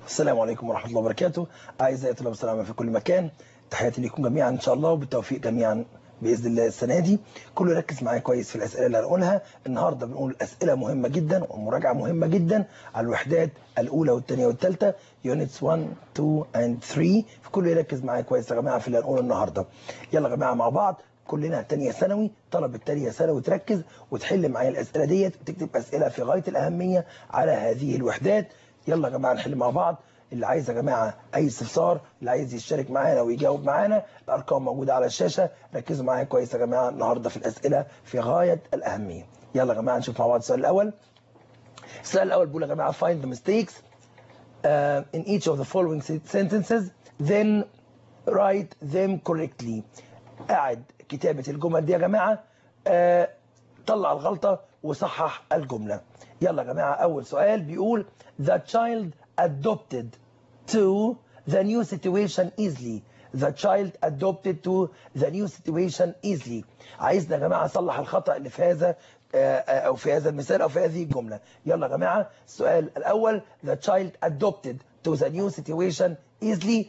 السلام عليكم ورحمة الله وبركاته أعزائي طلاب السلامة في كل مكان تحياتي لكم جميعا إن شاء الله وبالتوفيق جميعا بإذن الله السنة دي كله يركز معايا كويس في الأسئلة اللي هنقولها النهاردة بنقول أسئلة مهمة جدا ومراجعة مهمة جدا على الوحدات الأولى والثانية والثالثة يونتس 1 2 and 3 فكله يركز معايا كويس يا جماعة في اللي هنقوله النهاردة يلا يا جماعة مع بعض كلنا تانية ثانوي طلب التانية ثانوي تركز وتحل معايا الأسئلة ديت وتكتب أسئلة في غاية الأهمية على هذه الوحدات يلا يا جماعة نحل مع بعض اللي عايز يا جماعة أي استفسار اللي عايز يشترك معانا ويجاوب معانا الأرقام موجودة على الشاشة ركزوا معايا كويس يا جماعة النهاردة في الأسئلة في غاية الأهمية يلا يا جماعة نشوف مع بعض السؤال الأول السؤال الأول بيقول يا جماعة find the mistakes uh, in each of the following sentences then write them correctly قاعد كتابة الجمل دي يا جماعة آه طلع الغلطة وصحح الجملة يلا يا جماعة أول سؤال بيقول the child adopted to the new situation easily the child adopted to the new situation easily عايزنا يا جماعة أصلح الخطأ اللي في هذا أو في هذا المثال أو في هذه الجملة يلا يا جماعة السؤال الأول the child adopted to the new situation easily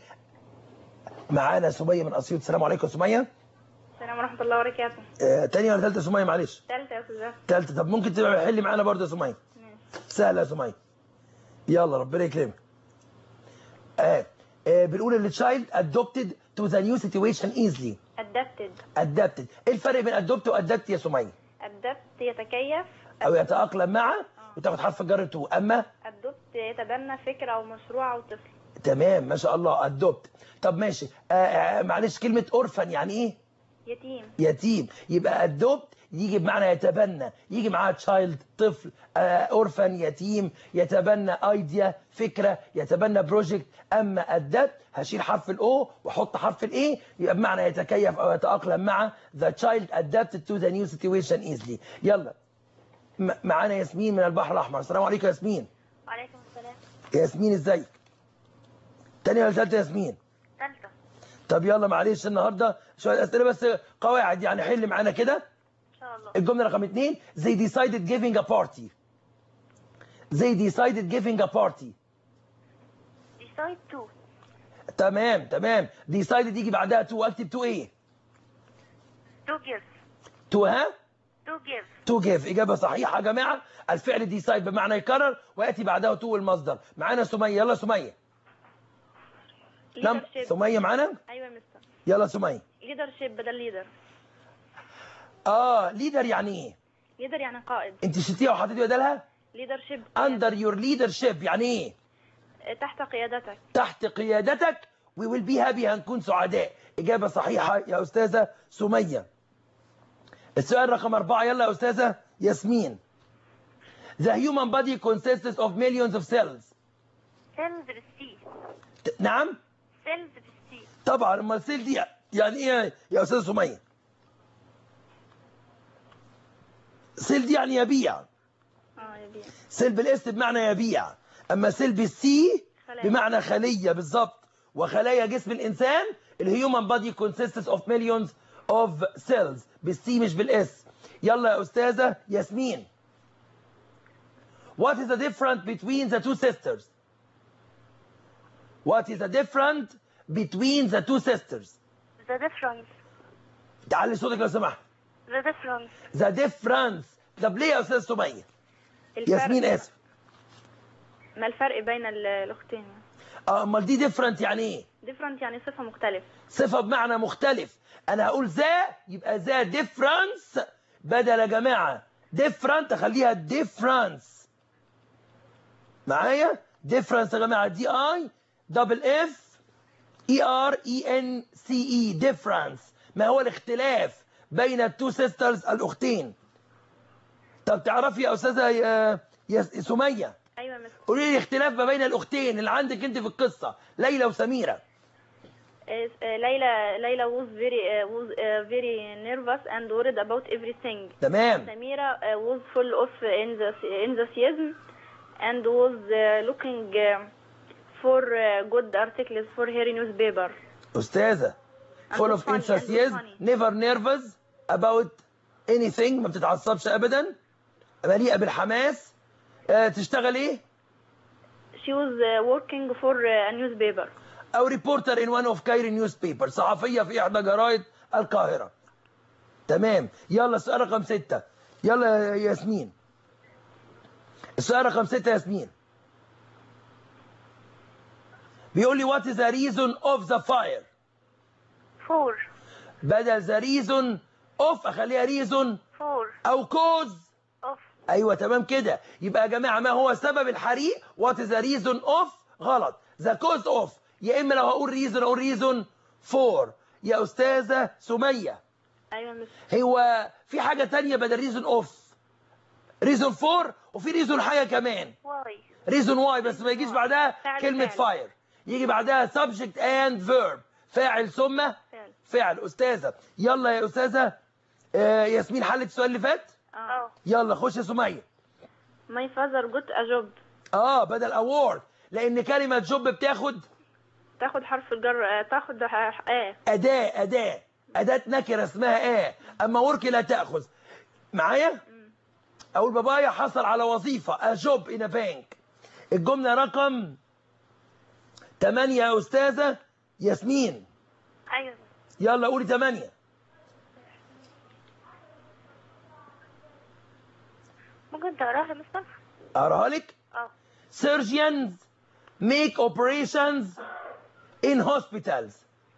معانا سمية من أسيوط السلام عليكم سمية السلام ورحمة الله وبركاته آه، تانية ولا تالتة سمية معلش تالتة يا أستاذ تالتة طب ممكن تبقى حلي معانا برضه يا سمية سهلة يا سمية يلا ربنا يكرمك آه. آه بنقول ان التشايلد adopted to the new situation easily adapted adapted ايه الفرق بين adopt و adapt يا سمية adapt يتكيف او يتأقلم مع وتاخد حرف الجر تو اما adopt يتبنى فكرة أو مشروع أو طفل تمام ما شاء الله adopt طب ماشي آه آه معلش كلمة orphan يعني ايه يتيم يتيم يبقى adopt يجي بمعنى يتبنى يجي معاه تشايلد طفل اورفن يتيم يتبنى ايديا فكره يتبنى بروجكت اما ادت هشيل حرف الاو واحط حرف الاي يبقى بمعنى يتكيف او يتاقلم مع the child adapted to the new situation easily يلا معانا ياسمين من البحر الاحمر السلام عليكم يا ياسمين وعليكم السلام ياسمين ازيك تانية ولا ثالثه ياسمين ثالثة طب يلا معلش النهارده شويه اسئله بس قواعد يعني حل معانا كده إن شاء الله الجملة رقم اتنين they decided giving a party they decided giving a party decide to تمام تمام decided يجي بعدها to اكتب to ايه to give to ها to give to give إجابة صحيحة يا جماعة الفعل decide بمعنى يكرر ويأتي بعدها to المصدر معانا سمية يلا سمية نعم leadership سمية معانا أيوة يا مستر يلا سمية leadership بدل leader اه ليدر يعني ايه leader يعني قائد انت شلتيها وحطيتي بدلها leadership under your leadership يعني ايه تحت قيادتك تحت قيادتك we will be happy هنكون سعداء إجابة صحيحة يا أستاذة سمية السؤال رقم أربعة يلا يا أستاذة ياسمين The human body consists of millions of cells cells بالسي ت- نعم cells بالسي طبعا أما السيل دي يعني إيه يا أستاذة سمية سيل دي يعني يبيع اه يا بيه سيل بالاس بمعنى يبيع اما سيل بالسي خلايا. بمعنى خليه بالظبط وخلايا جسم الانسان الهيومن بادي consists of millions of cells بالسي مش بالاس يلا يا استاذه ياسمين What is the difference between the two sisters? What is the difference between the two sisters? the difference تعالي صوتك لو سمحت. the difference The difference. طب ليه يا استاذ سميه؟ الفرق ياسمين اسف. ما الفرق بين ال- الأختين اه امال دي different يعني ايه؟ different يعني صفة مختلف صفة بمعنى مختلف انا هقول ذا يبقى ذا difference بدل يا جماعة different اخليها difference معايا difference يا جماعة دي اي دبل اف اي ار اي ان سي اي difference ما هو الاختلاف بين التو سيسترز الاختين طب تعرفي يا استاذة يا- يا سمية أيوة يا مستر قولي لي الاختلاف ما بين الاختين اللي عندك انت في القصة ليلى وسميرة Uh, Layla, Layla was very uh, was uh, very nervous and worried about everything. تمام Samira uh, was full of enthusi- enthusiasm and was uh, looking uh, for uh, good articles for her newspaper. أستاذة full And of funny, and enthusiasm funny. never nervous about anything ما بتتعصبش أبدا مليئة بالحماس آه، تشتغل إيه؟ She she was uh, working for uh, a newspaper. او ريبورتر ان وان اوف كايرو نيوز بيبر صحفيه في احدى جرايد القاهره تمام يلا السؤال رقم ستة يلا يا ياسمين السؤال رقم ستة ياسمين بيقول لي what is the reason of the fire For. بدل the reason of اخليها reason For. او cause Of. ايوه تمام كده يبقى يا جماعه ما هو سبب الحريق what is the reason of غلط the cause of يا اما لو هقول reason اقول reason for يا استاذه سميه أيوة مس. هو في حاجه تانية بدل reason of reason for وفي reason حاجه كمان Why? reason why بس ما يجيش بعدها فعل كلمه فعل. fire يجي بعدها subject and verb فاعل ثم فعل. فعل استاذه يلا يا استاذه آه، ياسمين حلت السؤال اللي فات اه يلا خش يا سميه My father got a job. اه بدل award لان كلمه جوب بتاخد تاخد حرف الجر آه، تاخد ح- اه اداه اداه اداه نكره اسمها اه اما ورك لا تاخذ معايا اقول بابايا حصل على وظيفه a job in a bank الجمله رقم 8 يا استاذه ياسمين ايوه يلا قولي 8 ممكن تقراها يا مستر؟ اقراها لك اه surgeons make operations in hospitals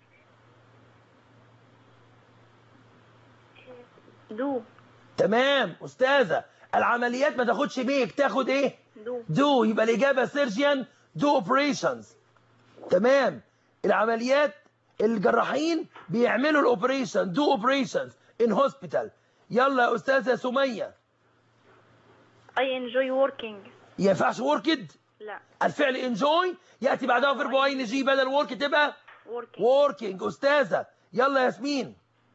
دو تمام استاذه العمليات ما تاخدش بيك تاخد ايه دو دو يبقى الإجابة سيرجيان دو اوبريشنز تمام العمليات الجراحين بيعملوا الاوبريشن دو اوبريشنز ان هوسبيتال يلا يا أستاذة سمية I enjoy working ينفعش وركد لا الفعل انجوي يأتي بعدها فيرب اي ان جي بدل ورك تبقى working working أستاذة يلا ياسمين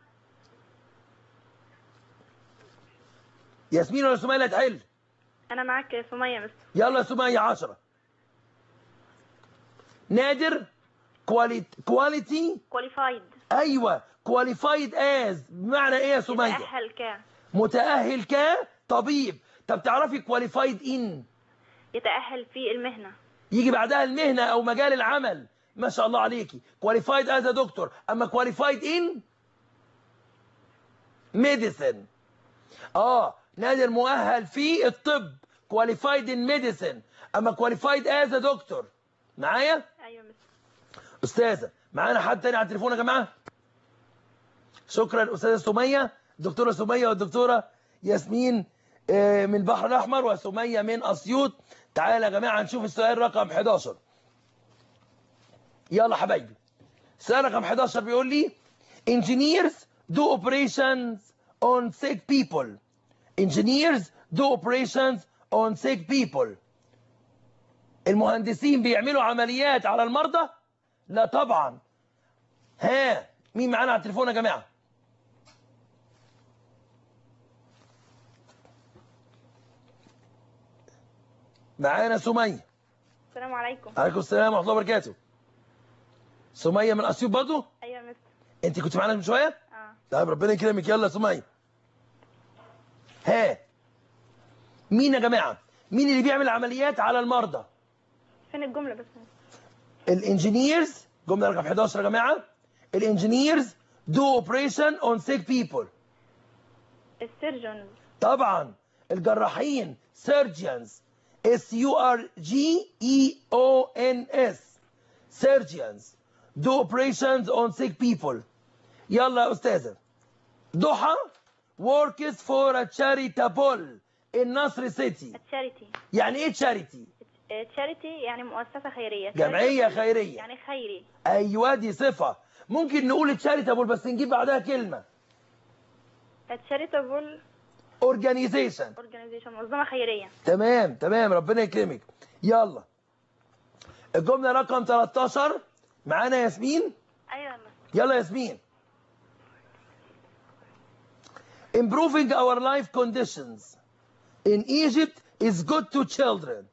ياسمين ولا سمية اللي هتحل انا معاك يا سمية مستر يلا يا سمية 10 نادر كواليتي كواليتي qualified ايوه كواليفايد از بمعنى ايه يا سمية يتأهل ك متأهل كطبيب طب تعرفي كواليفايد ان يتأهل في المهنة يجي بعدها المهنة او مجال العمل ما شاء الله عليكي كواليفايد از دكتور اما كواليفايد ان ميديسن اه نادر مؤهل في الطب كواليفايد ان ميديسن اما كواليفايد از دكتور معايا ايوه مستر استاذه معانا حد تاني على التليفون يا جماعه شكرا استاذه سميه الدكتوره سميه والدكتوره ياسمين آه، من البحر الاحمر وسميه من اسيوط تعالى يا جماعه نشوف السؤال رقم 11 يلا حبايبي السؤال رقم 11 بيقول لي engineers do operations on sick people engineers do operations on sick people المهندسين بيعملوا عمليات على المرضى لا طبعا ها مين معانا على التليفون يا جماعه معانا سميه السلام عليكم عليكم السلام ورحمه الله وبركاته سميه من اسيوط برضه ايوه يا مستر انت كنت معانا من شويه اه طيب ربنا يكرمك يلا يا سميه ها مين يا جماعه مين اللي بيعمل عمليات على المرضى فين الجملة بس الانجينيرز جمله رقم 11 يا جماعه الانجينيرز do operation on sick people السيرجنز طبعا الجراحين surgeons S U R G E O N S surgeons do operations on sick people يلا يا استاذه ضحى works for a charitable in نصر سيتي تشاريتي يعني ايه charity تشاريتي يعني مؤسسة خيرية جمعيه خيريه يعني خيري ايوه دي صفه ممكن نقول charitable بس نجيب بعدها كلمه تشاريتابل organization اورجانيزيشن منظمة خيرية تمام تمام ربنا يكرمك يلا الجملة رقم 13 معانا ياسمين ايوه يا مستر يلا ياسمين improving our life conditions in Egypt is good to children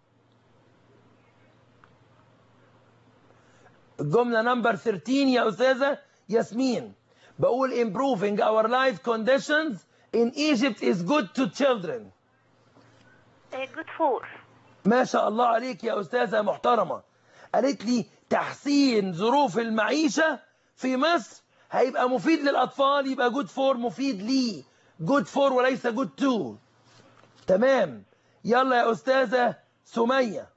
الجملة نمبر 13 يا أستاذة ياسمين بقول improving our life conditions in Egypt is good to children جود فور ما شاء الله عليك يا أستاذة محترمة قالت لي تحسين ظروف المعيشة في مصر هيبقى مفيد للأطفال يبقى جود فور مفيد لي جود فور وليس جود تو تمام يلا يا أستاذة سمية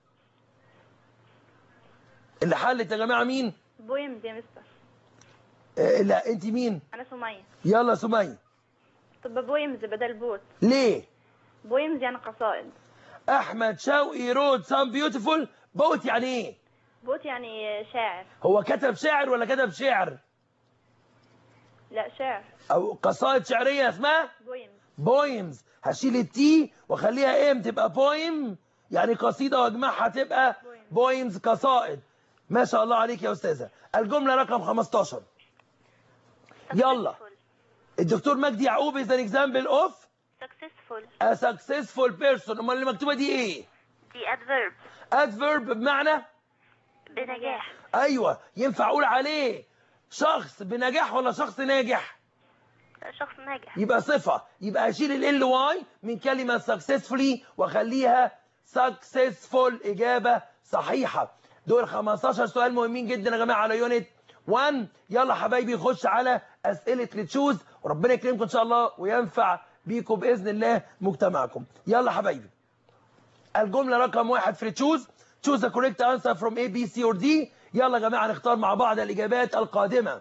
اللي حلت يا جماعة مين؟ بويمز يا مستر آه، لا انت مين؟ انا سمية يلا سمية طب بويمز بدل بوت ليه؟ بويمز يعني قصائد احمد شوقي رود سام بيوتيفول بوت يعني ايه؟ بوت يعني شاعر هو كتب شعر ولا كتب شعر؟ لا شاعر او قصائد شعريه اسمها بويمز بويمز هشيل التي واخليها ام تبقى بويم يعني قصيده واجمعها تبقى بويمز قصائد ما شاء الله عليك يا استاذه الجمله رقم 15 يلا الدكتور مجدي يعقوب is an example of successful a successful person امال اللي مكتوبه دي ايه دي adverb adverb بمعنى بنجاح ايوه ينفع اقول عليه شخص بنجاح ولا شخص ناجح شخص ناجح يبقى صفة يبقى أشيل ال واي من كلمة successfully وأخليها successful إجابة صحيحة دول 15 سؤال مهمين جدا يا جماعة على يونت 1 يلا حبايبي خش على أسئلة لتشوز وربنا يكرمكم إن شاء الله وينفع بيكم بإذن الله مجتمعكم يلا حبايبي الجملة رقم واحد في تشوز choose the correct answer from A, B, C or D يلا يا جماعة نختار مع بعض الإجابات القادمة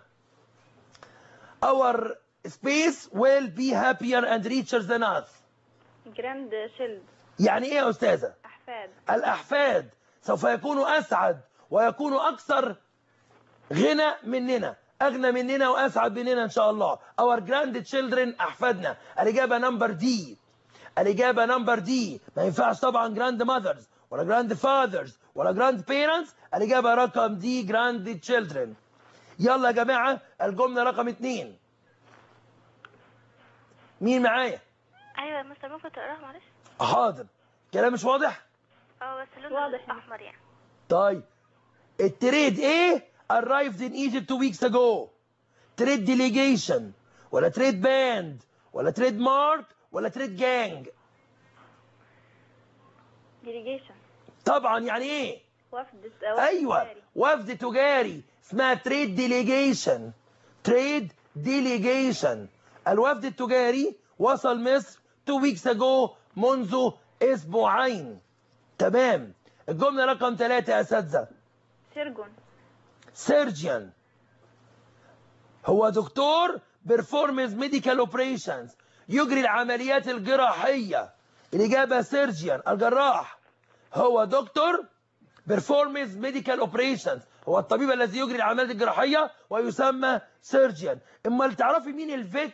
Our space will be happier and richer than us جراند شيلد يعني إيه يا أستاذة؟ احفاد الأحفاد سوف يكونوا أسعد ويكونوا أكثر غنى مننا أغنى مننا وأسعد مننا إن شاء الله Our grandchildren أحفادنا الإجابة نمبر دي الإجابة نمبر دي ما ينفعش طبعا جراند ماذرز ولا جراند فاذرز ولا جراند بيرنتس الإجابة رقم دي جراند تشيلدرن يلا يا جماعة الجملة رقم اتنين مين معايا؟ ايوه مستر ممكن تقراها معلش حاضر كلام مش واضح؟ اه بس لونه واضح احمر يعني طيب التريد ايه arrived in Egypt two weeks ago تريد delegation ولا تريد باند ولا تريد مارك ولا تريد جانج ديليجيشن طبعا يعني ايه وفد ايوه وفد تجاري اسمها تريد ديليجيشن تريد ديليجيشن الوفد التجاري وصل مصر two weeks ago منذ اسبوعين تمام الجمله رقم ثلاثة يا اساتذه سيرجون سيرجيان هو دكتور بيرفورمز ميديكال اوبريشنز يجري العمليات الجراحية الإجابة سيرجيان الجراح هو دكتور بيرفورمز ميديكال اوبريشنز هو الطبيب الذي يجري العمليات الجراحية ويسمى سيرجيان امال تعرفي مين الفيت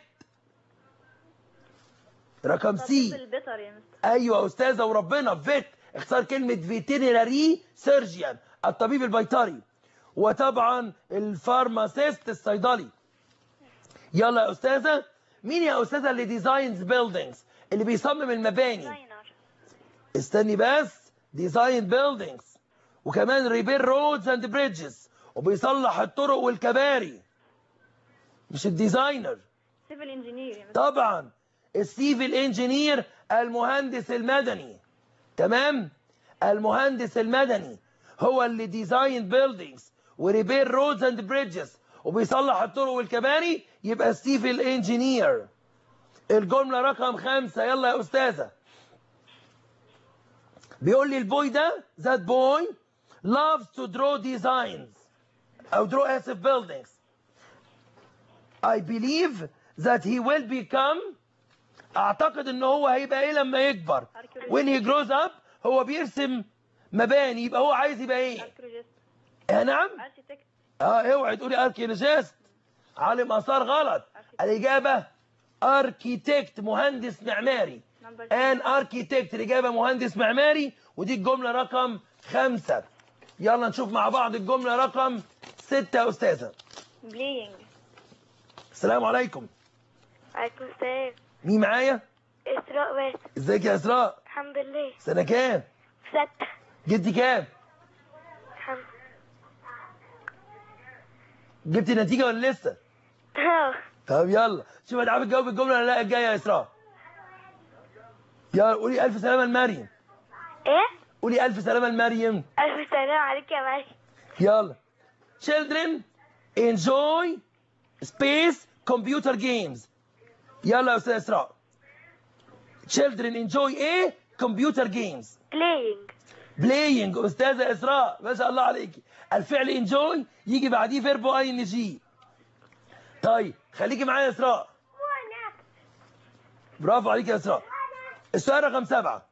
رقم سي طبيب البيطري يا مستر ايوه يا استاذه وربنا فيت اختار كلمه فيتينري سيرجيان الطبيب البيطري وطبعا الفارماسيست الصيدلي يلا يا استاذه مين يا استاذه اللي ديزاينز بيلدينجز اللي بيصمم المباني ديزاينر استني بس ديزاين بيلدينجز وكمان ريبير رودز اند بريدجز وبيصلح الطرق والكباري مش الديزاينر سيفل انجينير يا مستر طبعا السيفل انجينير المهندس المدني تمام المهندس المدني هو اللي ديزاين بيلدينجز وريبير رودز اند بريدجز وبيصلح الطرق والكباري يبقى السيفل انجينير الجمله رقم خمسة يلا يا استاذه بيقول لي البوي ده that boy loves to draw designs او draw اسف buildings I believe that he will become اعتقد ان هو هيبقى ايه لما يكبر when he grows up هو بيرسم مباني يبقى هو عايز يبقى ايه اركيولوجيست آه نعم اركيتكت اه اوعي تقولي اركيولوجيست عالم اثار غلط الاجابه اركيتكت مهندس معماري نمبر ان اركيتكت الاجابه مهندس معماري ودي الجمله رقم خمسة يلا نشوف مع بعض الجمله رقم ستة يا استاذه بلاينج السلام عليكم عليكم السلام مين معايا اسراء واسع ازيك يا اسراء الحمد لله سنه كام ستة جبتي كام الحمد جبتي نتيجه ولا لسه طب يلا شوف هتعرفي تجاوبي الجمله ولا لا الجايه يا اسراء يلا قولي الف سلامه لمريم ايه قولي الف سلامه لمريم ألف سلام عليك يا مريم يلا children enjoy space computer games يلا يا استاذ اسراء children enjoy ايه computer games playing playing استاذه اسراء ما شاء الله عليكي الفعل enjoy يجي بعديه فيرب اي ان جي طيب خليكي معايا يا اسراء برافو عليك يا اسراء السؤال رقم سبعة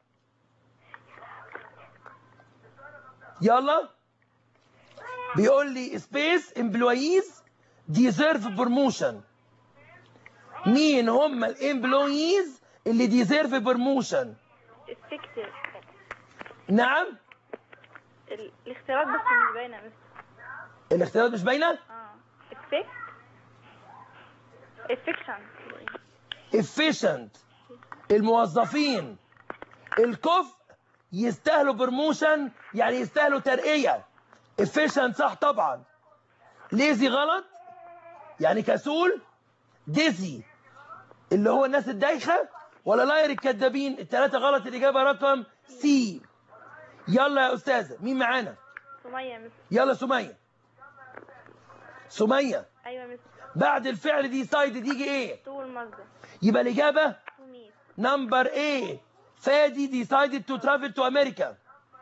يلا بيقول لي سبيس امبلويز ديزيرف بروموشن مين هم الامبلويز اللي ديزيرف بروموشن effective نعم ال- الاختيارات بس مش باينة بس الاختيارات مش باينه اه effect affection efficient الموظفين الكفء يستاهلوا بروموشن يعني يستاهلوا ترقية efficient صح طبعا ليزي غلط يعني كسول ديزي اللي هو الناس الدايخة ولا لاير الكدابين الثلاثة غلط الإجابة رقم سي يلا يا أستاذة مين معانا سمية مس يلا سمية سمية أيوة مس بعد الفعل دي سايد يجي ايه تو المصدر يبقى الإجابة تو ميت Number A. Fadi decided to travel to America.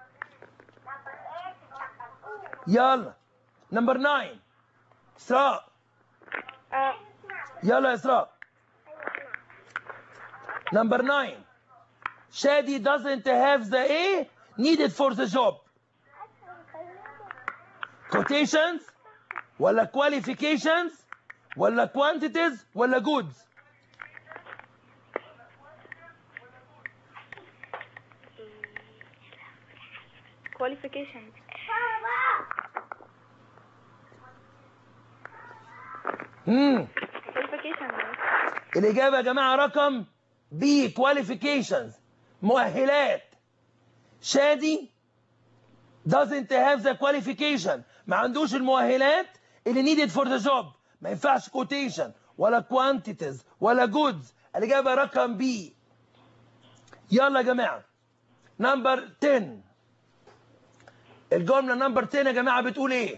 يلا. Number 9. إسراء. آه. يلا يا إسراء. Number 9. Shadi doesn't have the A needed for the job. Quotations ولا qualifications ولا quantities ولا goods. qualifications Hmm. qualifications مس الإجابة يا جماعة رقم B qualifications مؤهلات شادي doesn't have the qualification ما عندوش المؤهلات اللي needed for the job ما ينفعش quotation ولا quantities ولا goods الإجابة رقم B يلا يا جماعة نمبر 10 الجملة نمبر 10 يا جماعة بتقول إيه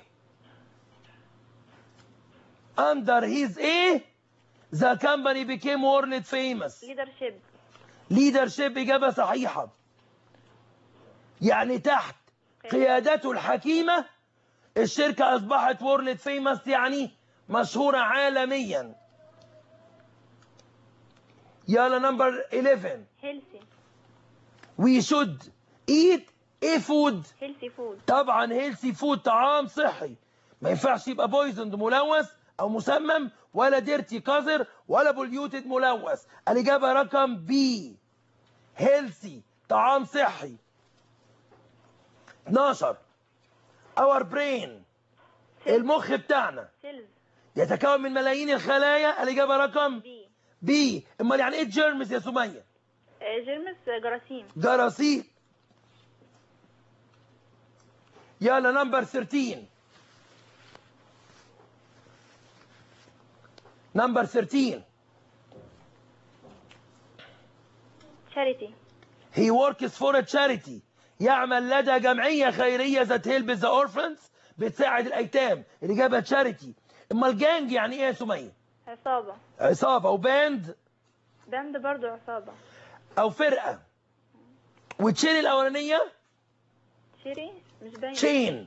under his A the company became world famous leadership leadership إجابة صحيحة يعني تحت قيادته الحكيمة الشركة أصبحت وورلد فيمس يعني مشهورة عالميا يلا نمبر 11 healthy we should eat a food healthy food طبعا هيلثي فود طعام صحي ما ينفعش يبقى بويزند ملوث او مسمم ولا ديرتي قذر ولا بوليوتد ملوث الاجابه رقم بي هيلثي طعام صحي 12 اور برين المخ بتاعنا cells يتكون من ملايين الخلايا الاجابه رقم B بي امال يعني ايه جيرمز يا سميه آه، جرمس آه، جراثيم جراثيم يلا نمبر 13 نمبر 13 charity he works for a charity يعمل لدى جمعية خيرية ذات هيلب ذا اورفنز بتساعد الأيتام الإجابة تشاريتي أمال جانج يعني إيه يا سمية؟ عصابة عصابة أو باند باند برضو عصابة أو فرقة وتشين الأولانية شيري مش باين تشين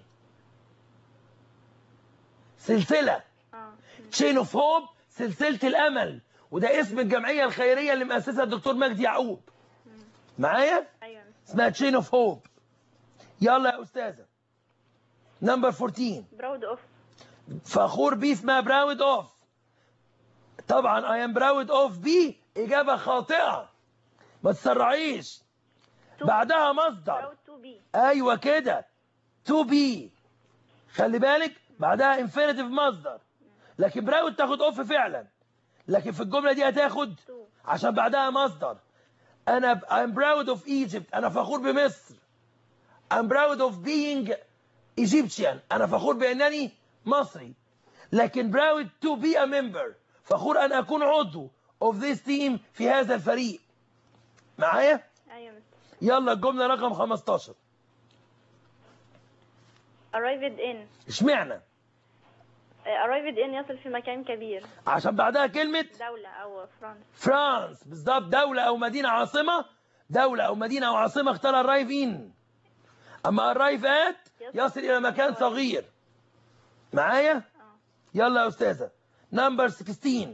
سلسلة اه تشين اوف هوب سلسلة الأمل وده اسم الجمعية الخيرية اللي مؤسسها الدكتور مجدي يعقوب معايا؟ ايوه اسمها تشين اوف هوب يلا يا أستاذة نمبر 14 براود اوف فخور بيه اسمها براود اوف طبعا اي ام براود اوف بي اجابه خاطئه ما تسرعيش بعدها مصدر براود تو بي ايوه كده تو بي خلي بالك بعدها انفينيتيف مصدر لكن براود تاخد اوف فعلا لكن في الجمله دي هتاخد تو عشان بعدها مصدر انا I'm proud of Egypt انا فخور بمصر I'm proud of being Egyptian انا فخور بانني مصري لكن proud to be a member فخور ان اكون عضو of this team في هذا الفريق معايا ايوه مستر يلا الجمله رقم 15 arrived in اشمعنى آه، arrived in يصل في مكان كبير عشان بعدها كلمة دولة أو فرنسا فرانس بالظبط دولة أو مدينة عاصمة دولة أو مدينة أو عاصمة اختار الرايف إن أما الرايف آت يصل إلى مكان صغير معايا اه يلا يا أستاذة نمبر 16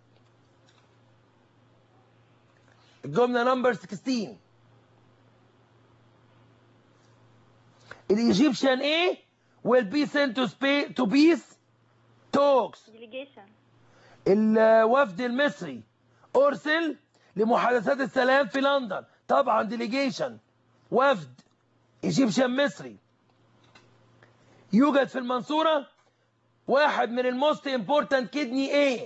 الجملة نمبر 16 الإيجيبشن إيه will be sent to, spa- to peace talks delegation الوفد المصري أرسل لمحادثات السلام في لندن طبعا ديليجيشن وفد ايجيبشن مصري يوجد في المنصورة واحد من الموست امبورتنت كدني ايه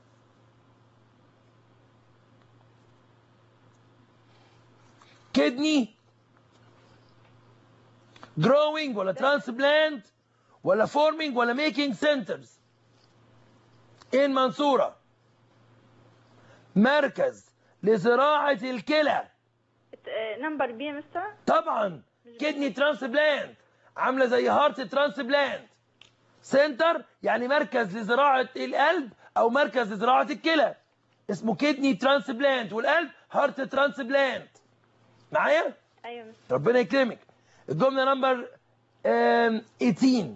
كدني جروينج ولا ترانسبلانت ولا فورمينج ولا ميكينج سنترز المنصورة مركز لزراعة الكلى نمبر بي يا مستر طبعا كدني ترانسبلانت عاملة زي هارت ترانسبلانت سنتر يعني مركز لزراعة القلب أو مركز لزراعة الكلى اسمه كدني ترانسبلانت والقلب هارت ترانسبلانت معايا؟ أيوة يا مستر ربنا يكرمك الجملة نمبر آم، 18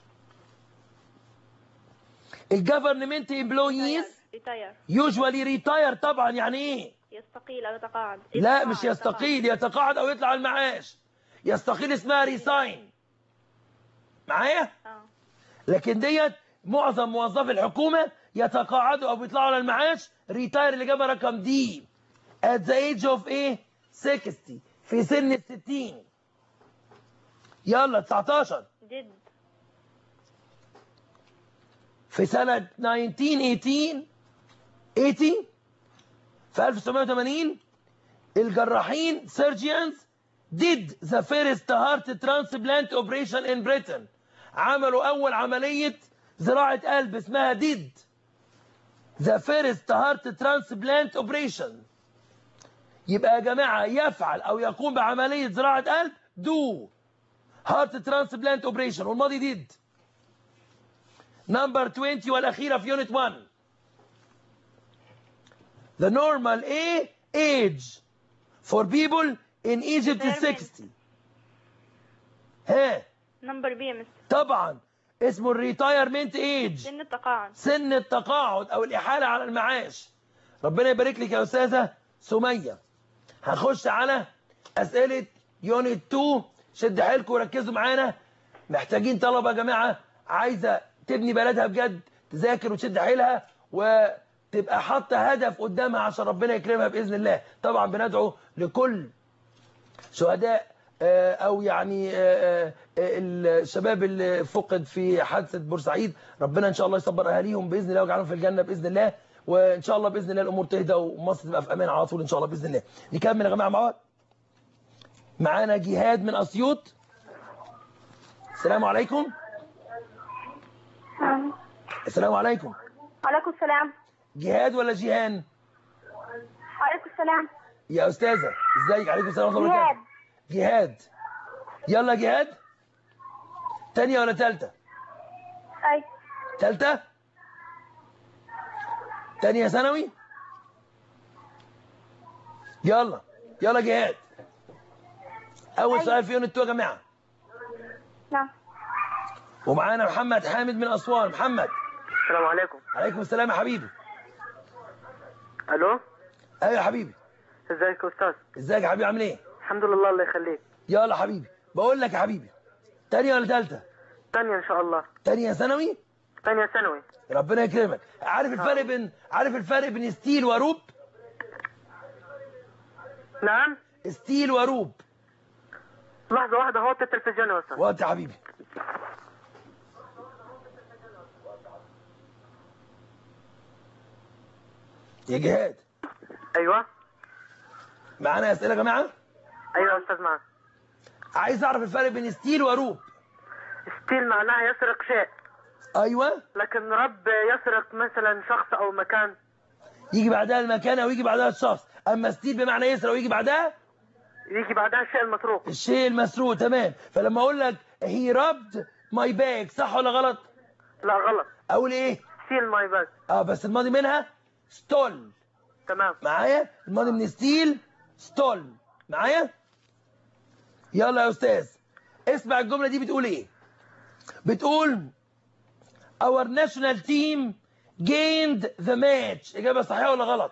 الجفرمنت امبلويز ريتاير يوجوالي ريتاير طبعا يعني ايه؟ يستقيل أو يتقاعد لا يتقاعد، مش يستقيل يتقاعد او يطلع على المعاش يستقيل اسمها ريساين معايا؟ اه لكن ديت معظم موظفي الحكومة يتقاعدوا او بيطلعوا على المعاش ريتاير اللي جابها رقم دي at the age of ايه 60 في سن ال 60 يلا 19 did في سنة 1918 80 في 1980 الجراحين surgeons did the first heart transplant operation in Britain عملوا أول عملية زراعة قلب اسمها did the first heart transplant operation يبقى يا جماعة يفعل أو يقوم بعملية زراعة قلب do heart transplant operation والماضي did نمبر 20 والأخيرة في يونت 1 The normal A age for people in Egypt is 60 ها نمبر بي يا مستر طبعا اسمه الريتايرمنت ايج سن التقاعد سن التقاعد او الاحاله على المعاش ربنا يبارك لك يا استاذه سميه هنخش على اسئله يونت 2 شد حيلكم وركزوا معانا محتاجين طلبه يا جماعه عايزه تبني بلدها بجد تذاكر وتشد حيلها وتبقى حاطه هدف قدامها عشان ربنا يكرمها باذن الله طبعا بندعو لكل شهداء آه، او يعني آه، آه، الشباب اللي فقد في حادثه بورسعيد ربنا ان شاء الله يصبر اهاليهم باذن الله ويجعلهم في الجنه باذن الله وان شاء الله باذن الله الامور تهدى ومصر تبقى في امان على طول ان شاء الله باذن الله نكمل يا جماعه مع بعض معانا جهاد من اسيوط السلام عليكم السلام عليكم وعليكم السلام جهاد ولا جيهان وعليكم السلام يا استاذه ازيك عليكم السلام ورحمه الله جهاد وبركاته جهاد يلا جهاد تانية ولا تالتة أي تالتة تانية ثانوي يلا يلا جهاد أول أيوة. سؤال في يونت 2 يا جماعة نعم ومعانا محمد حامد من أسوان محمد السلام عليكم عليكم السلام يا حبيبي الو أيوة يا حبيبي ازيك يا استاذ ازيك يا حبيبي عامل ايه الحمد لله الله يخليك يلا حبيبي بقول لك يا حبيبي تانية ولا تالتة تانية ان شاء الله تانية ثانوي تانية ثانوي ربنا يكرمك عارف الفرق بين عارف الفرق بين ستيل وروب نعم ستيل وروب لحظة واحدة هو التلفزيون يا استاذ وقت يا حبيبي يا جهاد ايوه معانا اسئله يا جماعه ايوه يا استاذ معك عايز اعرف الفرق بين ستيل وروب ستيل معناها يسرق شيء ايوه لكن رب يسرق مثلا شخص او مكان يجي بعدها المكان او يجي بعدها الشخص اما ستيل بمعنى يسرق ويجي بعدها يجي بعدها الشيء المتروك الشيء المسروق تمام فلما اقول لك هي ربد ماي باج صح ولا غلط لا غلط اقول ايه ستيل ماي باج اه بس الماضي منها ستول تمام معايا الماضي من ستيل ستول معايا يلا يا استاذ اسمع الجمله دي بتقول ايه بتقول our national team gained the match اجابه صحيحه ولا غلط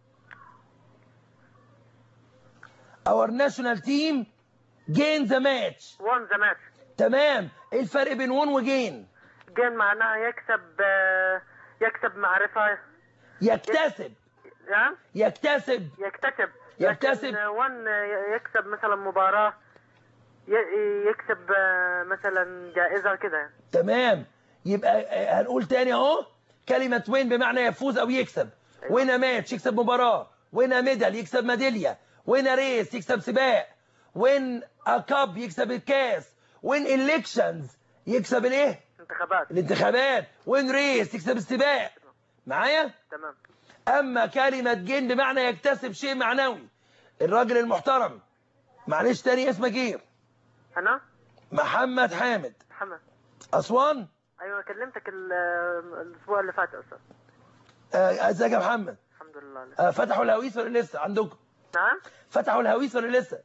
our national team gained the match وان ذا ماتش تمام ايه الفرق بين وون وجين جين معناها يكسب آه، يكسب معرفة يكتسب نعم يكتسب يكتسب يكتسب. لكن وان يكسب مثلا مباراة ي- يكسب آه، مثلا جائزة كده يعني. تمام يبقى آه، هنقول تاني اهو كلمة وين بمعنى يفوز او يكسب وين ماتش يكسب مباراة وين ميدال يكسب ميدالية وين ريس يكسب سباق وين كاب يكسب الكاس وين الكشنز يكسب الايه انتخابات الانتخابات وين ريس يكسب السباق معايا تمام اما كلمة جن بمعنى يكتسب شيء معنوي الراجل المحترم معلش تاني اسمك ايه أنا محمد حامد محمد اسوان أيوة كلمتك ال- الأسبوع اللي فات أصلا آه، ازيك يا محمد الحمد لله آه، فتحوا الهويس ولا لسه عندكم نعم فتحوا الهويس ولا لسه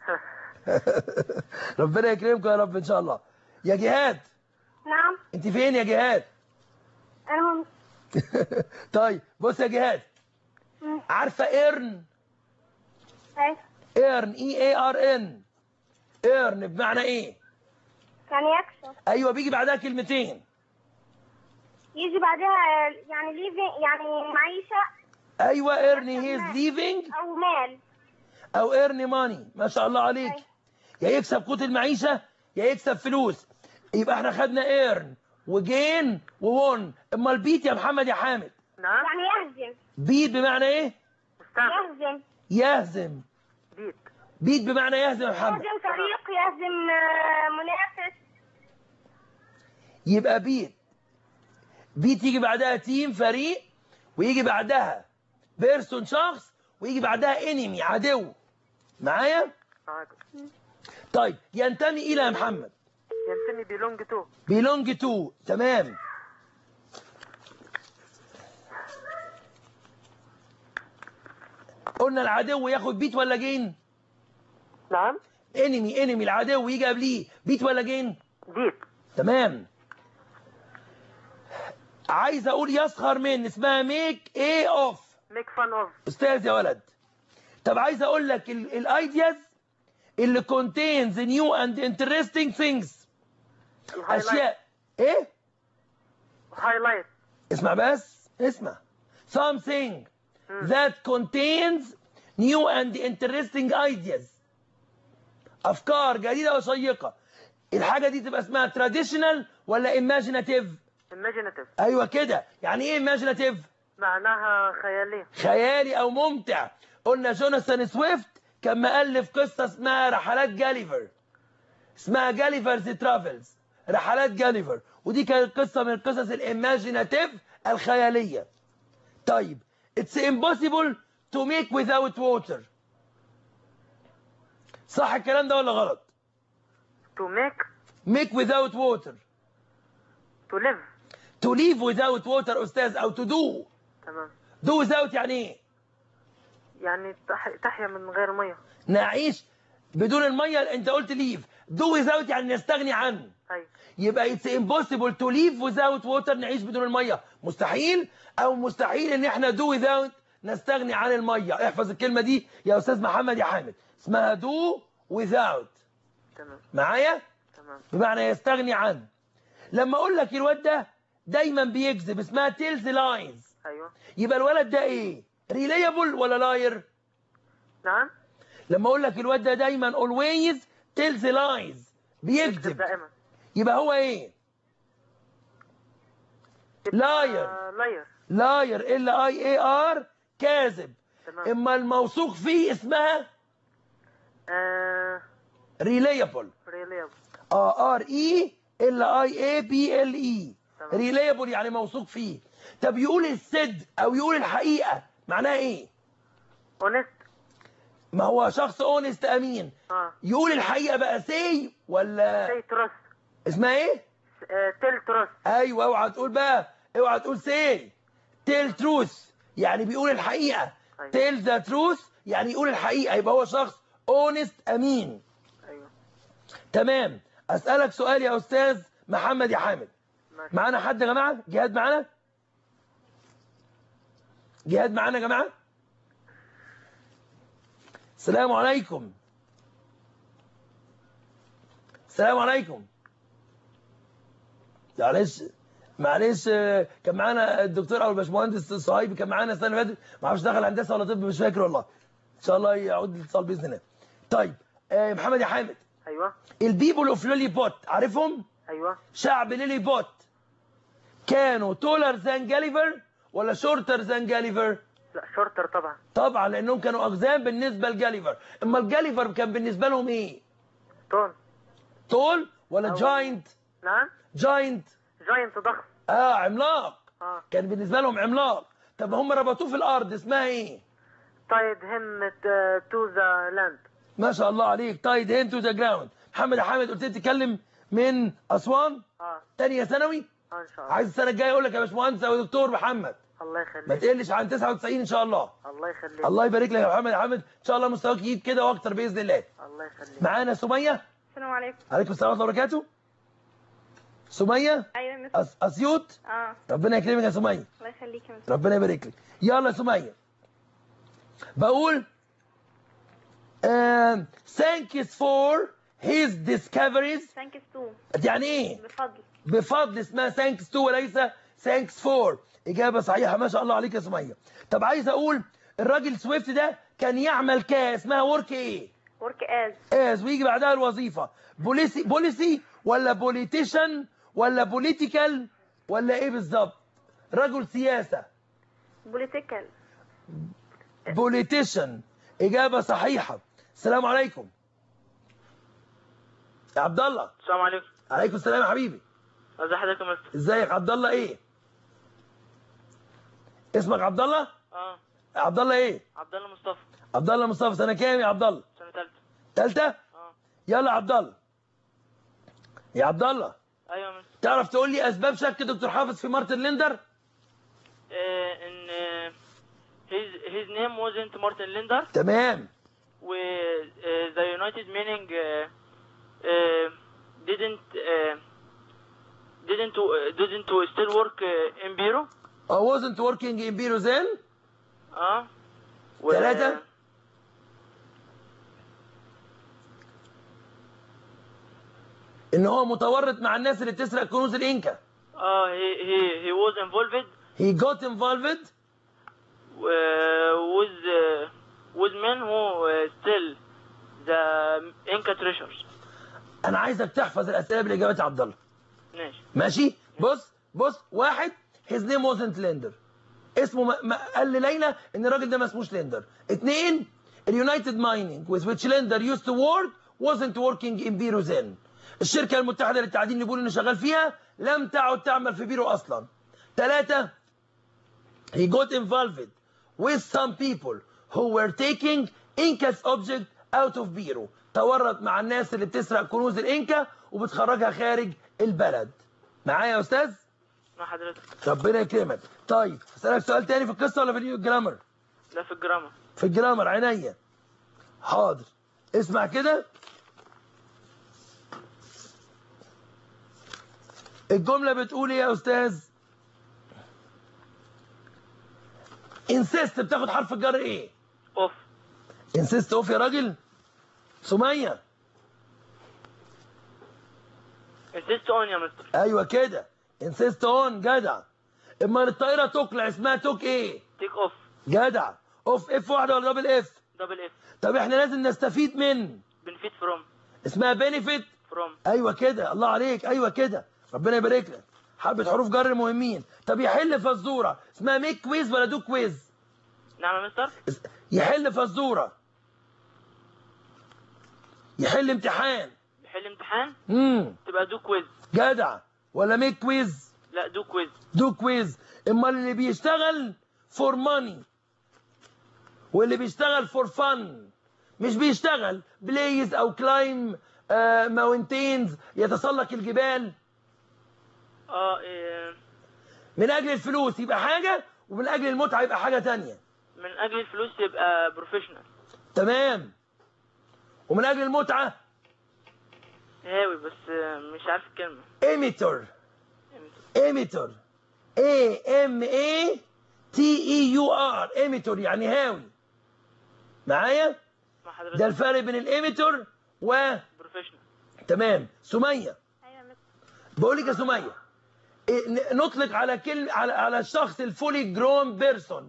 ربنا يكرمكم يا رب ان شاء الله يا جهاد نعم انت فين يا جهاد أنا هم طيب بص يا جهاد مم. عارفه ايرن أي ايرن اي اي ار ان ايرن بمعنى ايه يعني يكسب ايوه بيجي بعدها كلمتين يجي بعدها يعني ليفين يعني معيشة ايوه ايرن هيز ليفينج أو مال او ايرن ماني ما شاء الله عليك أيوة. يا يكسب قوت المعيشه يا يكسب فلوس يبقى احنا خدنا ايرن وجين وون اما البيت يا محمد يا حامد نعم يعني يهزم بيت بمعنى ايه مستعمل يهزم يهزم بيت بيت بمعنى يهزم يا محمد يهزم فريق يهزم آه، منافس يبقى بيت بيت يجي بعدها تيم فريق ويجي بعدها بيرسون شخص ويجي بعدها انمي عدو معايا معاكم. طيب ينتمي الى يا محمد ينتمي بيلونج تو بيلونج تو تمام قلنا العدو ياخد بيت ولا جين نعم انمي انمي العدو يجي قبليه بيت ولا جين بيت تمام عايز اقول يسخر من اسمها ميك ايه اوف ميك فان اوف استاذ يا ولد طب عايز اقول لك الايدياز اللي contains new and interesting things اشياء ايه هايلايت اسمع بس اسمع something that contains new and interesting ideas افكار جديده وشيقه الحاجه دي تبقى اسمها traditional ولا imaginative imaginative ايوه كده يعني ايه imaginative معناها خيالية خيالي او ممتع قلنا جوناثان سويفت كان مؤلف قصه اسمها رحلات جاليفر اسمها جاليفرز ترافلز رحلات جاليفر ودي كانت قصه من القصص الايماجيناتيف الخياليه طيب it's impossible to make without water صح الكلام ده ولا غلط to make make without water to live to live without water استاذ او to do تمام do without يعني ايه يعني تح... تحيا من غير مية نعيش بدون الميه انت قلت ليف دو without يعني نستغني عنه أي يبقى it's impossible to live without water نعيش بدون الميه مستحيل او مستحيل ان احنا do without نستغني عن الميه احفظ الكلمه دي يا استاذ محمد يا حامد اسمها do without تمام معايا تمام بمعنى يستغني عن لما اقول لك الواد ده دايما بيكذب اسمها تيلز لاينز أيوة يبقى الولد ده ايه ريليبل ولا لاير نعم لما اقول لك الواد ده دايما always tells lies بيكذب دائما يبقى هو ايه لاير لاير لاير ال اي اي ار كاذب تمام اما الموثوق فيه اسمها آه... ريليبل ريليبل اه ار اي ال اي اي بي ال اي تمام. ريليبل يعني موثوق فيه طب يقول الصدق او يقول الحقيقه معناها ايه اونست ما هو شخص اونست امين اه يقول الحقيقه بقى سي ولا سي تراست اسمها ايه تيل تروس ايوه اوعى تقول بقى اوعى تقول سي تيل تروث يعني بيقول الحقيقه أيوة. تيل ذا تروث يعني يقول الحقيقه يبقى هو شخص اونست امين ايوه تمام اسالك سؤال يا استاذ محمد يا حامد ماشي معانا حد يا جماعه جهاد معانا جهاد معانا يا جماعه السلام عليكم السلام عليكم معلش معلش آه، كان معانا الدكتور او الباشمهندس صهيب كان معانا السنه اللي فاتت ما اعرفش دخل هندسه ولا طب مش فاكر والله ان شاء الله يعود الاتصال باذن الله طيب آه، محمد يا حامد ايوه البيبل اوف ليلي بوت عارفهم ايوه شعب ليلي بوت كانوا تولر ذان جاليفر ولا شورتر ذان جاليفر لا شورتر طبعا طبعا لانهم كانوا اقزام بالنسبه لجاليفر اما الجاليفر كان بالنسبه لهم ايه تون طول ولا أو- جاينت نعم جاينت جاينت ضخم اه عملاق اه كان بالنسبه لهم عملاق طب هم ربطوه في الارض اسمها ايه تايد هيم تو ذا لاند ما شاء الله عليك تايد هين تو ذا جراوند محمد يا حامد قلت لي تتكلم من اسوان اه تانية ثانوي اه ان شاء الله عايز السنه الجايه اقول لك يا باشمهندس او دكتور محمد الله ما يخليك تقلش عن 99 ان شاء الله الله يخليك الله يبارك لك يا محمد يا حامد ان شاء الله مستواك يجيب كده واكتر باذن الله الله يخليك معانا سميه السلام عليكم عليكم السلام ورحمه الله وبركاته سميه ايوه يا مس أس... اسيوط اه ربنا يكرمك يا سميه الله يخليك يا مس ربنا يبارك لك يلا يا سميه بقول um, thanks for his discoveries ثانك تو يعني ايه بفضل بفضل اسمها thanks to وليس thanks for اجابه صحيحه ما شاء الله عليك يا سميه طب عايز اقول الراجل سويفت ده كان يعمل ك اسمها ورك ايه ورك از از ويجي بعدها الوظيفه بوليسي بوليسي ولا بوليتيشن ولا بوليتيكال ولا ايه بالظبط رجل سياسه بوليتيكال بوليتيشن اجابه صحيحه السلام عليكم يا عبد الله السلام عليكم عليكم السلام يا حبيبي ازي حضرتك يا مستر ازيك عبد الله ايه اسمك عبد الله اه عبد الله ايه عبد الله مصطفى عبد الله مصطفى سنه كام يا عبد الله سنه ثالثه ثالثه اه يلا يا عبد الله يا عبد الله ايوه يا مستر تعرف تقول لي اسباب شك دكتور حافظ في مارتن ليندر آه ان آه his his name wasn't Martin Linder تمام و uh, the United meaning uh, uh, didn't uh, didn't uh, didn't still work uh, in bureau I wasn't working in Biro then اه و- ثلاثة. ان هو متورط مع الناس اللي بتسرق كنوز الانكا اه he he he was involved he got involved uh, with uh, with men who uh, steal the Inca treasures انا عايزك تحفظ الاسئله بالاجابات يا عبد الله ماشي ماشي بص بص واحد his name wasn't ليندر اسمه ما ما قال لليلى ان الراجل ده ما اسموش ليندر اتنين اليونايتد مايننج with which ليندر used to work wasn't working in بيرو then الشركه المتحده للتعدين اللي بيقول انه شغال فيها لم تعد تعمل في بيرو اصلا ثلاثه he got involved with some people who were taking Inca's object out of بيرو تورط مع الناس اللي بتسرق كنوز الإنكا وبتخرجها خارج البلد معايا يا أستاذ؟ مع حضرتك ربنا يكرمك طيب أسألك سؤال تاني في القصة ولا في الجرامر؟ لا في الجرامر في الجرامر عينيا حاضر اسمع كده الجملة بتقول ايه يا أستاذ؟ انسيست بتاخد حرف الجر ايه؟ اوف انسيست اوف يا راجل سمية insist on يا مستر ايوه كده انسيست اون جدع اما الطائرة تقلع اسمها توك ايه؟ تيك اوف جدع اوف اف واحدة ولا دبل اف؟ دبل اف طب احنا لازم نستفيد من بنفيت فروم اسمها بينيفيت فروم ايوه كده الله عليك ايوه كده ربنا يبارك لك حبه حروف جر مهمين طب يحل فزوره اسمها ميك كويز ولا دو كويز نعم يا مستر اس- يحل فزوره يحل امتحان بحل امتحان امم تبقى دو كويز جدع ولا ميك كويز لا دو كويز دو كويز امال اللي بيشتغل فور ماني واللي بيشتغل فور فن مش بيشتغل بلايز او كلايم ماونتينز يتسلق الجبال اه إيه، من اجل الفلوس يبقى حاجه ومن اجل المتعه يبقى حاجه تانية من اجل الفلوس يبقى بروفيشنال تمام ومن اجل المتعه هاوي بس آه، مش عارف الكلمة ايميتر ايميتر A M A T E U R ايميتر يعني هاوي معايا مع ده حضرتك الفرق بين الايميتر و بروفيشنال تمام سميه ايوه يا مستر بقول لك يا سميه إيه، ن- نطلق على كلمه على على الشخص الفولي جرون بيرسون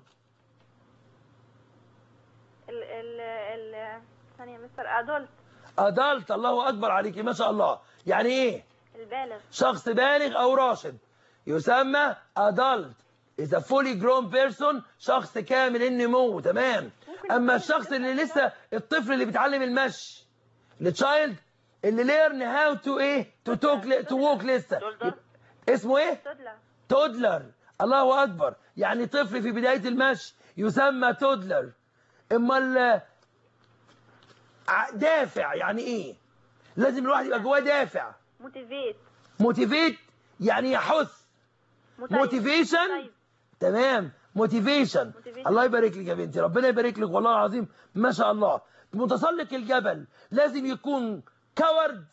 ال ال ال ثانية يا مستر ادولت ادلت الله اكبر عليكي ما شاء الله يعني ايه البالغ شخص بالغ او راشد يسمى adult is a fully grown person شخص كامل النمو تمام اما الشخص اللي لسه الطفل اللي بيتعلم المشي التشايلد اللي learn how to ايه to talk to walk لسه Toddler. يبقى اسمه ايه تدلع تودلر الله اكبر يعني طفل في بدايه المشي يسمى تودلر اما ال- ع- دافع يعني ايه لازم الواحد يبقى جواه دافع موتيفيت موتيفيت يعني يحث موتيفيشن تمام موتيفيشن Motivation. الله يبارك لك يا بنتي ربنا يبارك لك والله العظيم ما شاء الله متسلق الجبل لازم يكون كورد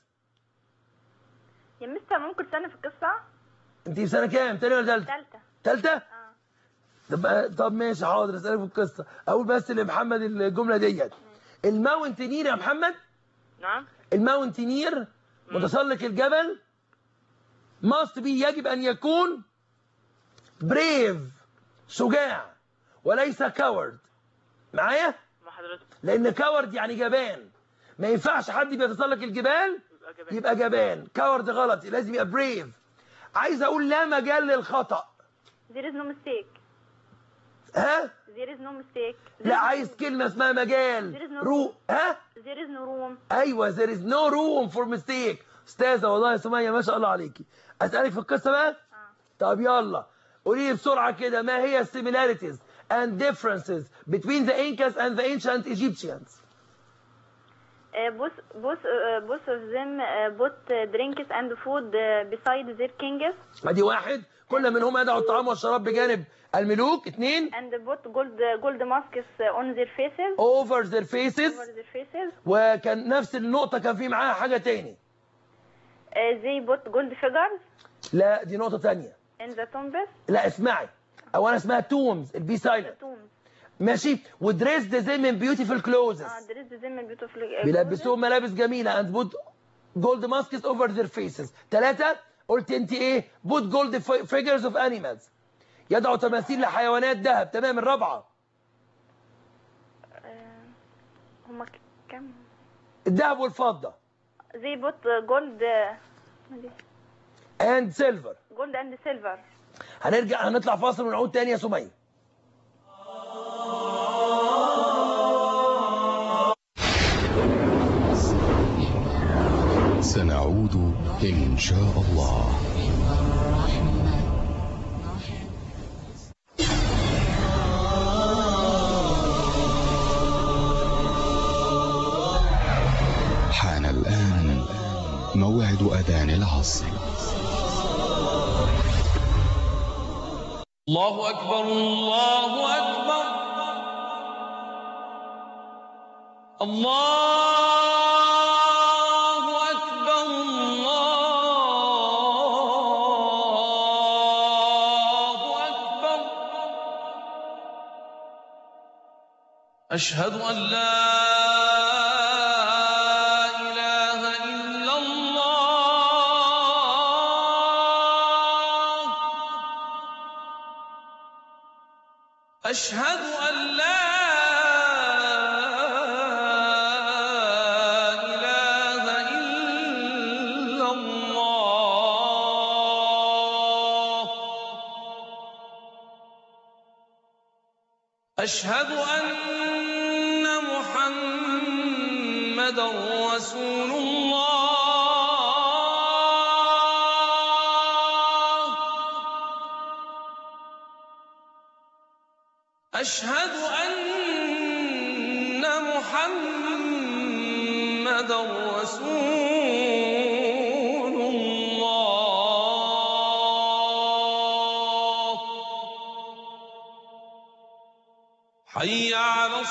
يا مستر ممكن سنة في القصة انت في سنه كام تاني ولا ثالثه ثالثة ثالثه اه طب طب ماشي حاضر اسالك في القصه اقول بس لمحمد الجمله ديت الماونتينير يا محمد نعم الماونتينير متسلق الجبل must be يجب ان يكون بريف شجاع وليس كاورد معايا مع حضرتك لان كاورد يعني جبان ما ينفعش حد بيتسلق الجبال يبقى جبان يبقى جبان كاورد غلط لازم يبقى بريف عايز اقول لا مجال للخطا there is no mistake ها there is no mistake There لا is no عايز room. كلمه اسمها مجال There is no رو ها there is no room ايوه there is no room for mistake استاذه والله يا سميه ما شاء الله عليكي اسالك في القصه بقى اه طب يلا قولي لي بسرعه كده ما هي similarities and differences between the Incas and the ancient Egyptians Uh, both both uh, both of them uh, put uh, drinks and food uh, beside their kings ادي واحد كل منهم يدعو الطعام والشراب بجانب الملوك اثنين and put gold gold masks uh, on their faces over their faces over their faces. وكان نفس النقطه كان في معاها حاجه تاني Uh, they put gold figures لا دي نقطه تانية in the tombs, لا اسمعي اولا اسمها تومز البي سايلنت tombs. ماشي ودريسد them in beautiful clothes Uh, there is them beautiful. Uh, بيلبسوهم ملابس جميله and put gold masks over their faces ثلاثة قلت انت ايه put gold fi- figures of animals يدعو تماثيل لحيوانات ذهب تمام الرابعة Uh, هما ك- كم؟ الذهب والفضة They put uh, gold uh, and silver gold and silver. هنرجع هنطلع فاصل ونعود تاني يا سمية سنعود إن شاء الله حان الآن موعد أذان العصر الله أكبر الله أكبر الله أكبر الله أكبر أشهد أن لا إله إلا الله أشهد أن لا إله إلا الله أشهد أن محمدا رسول الله أشهد أن محمدا رسول الله حي على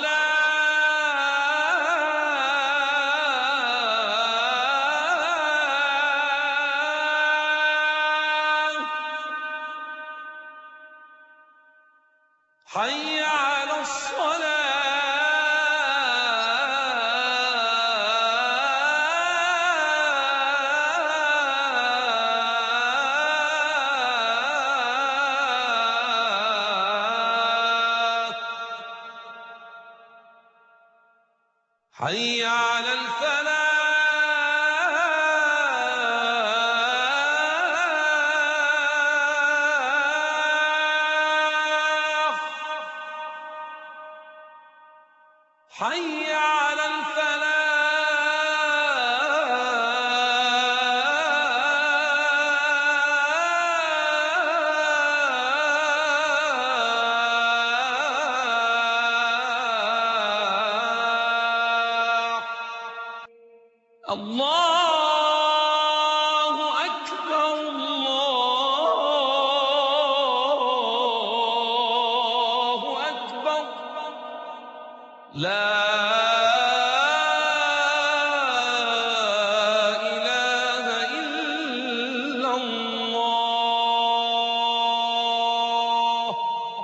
الصلاة حي على الصلاة حي على الفلاح حي على الفلاح الله أكبر الله أكبر لا إله إلا الله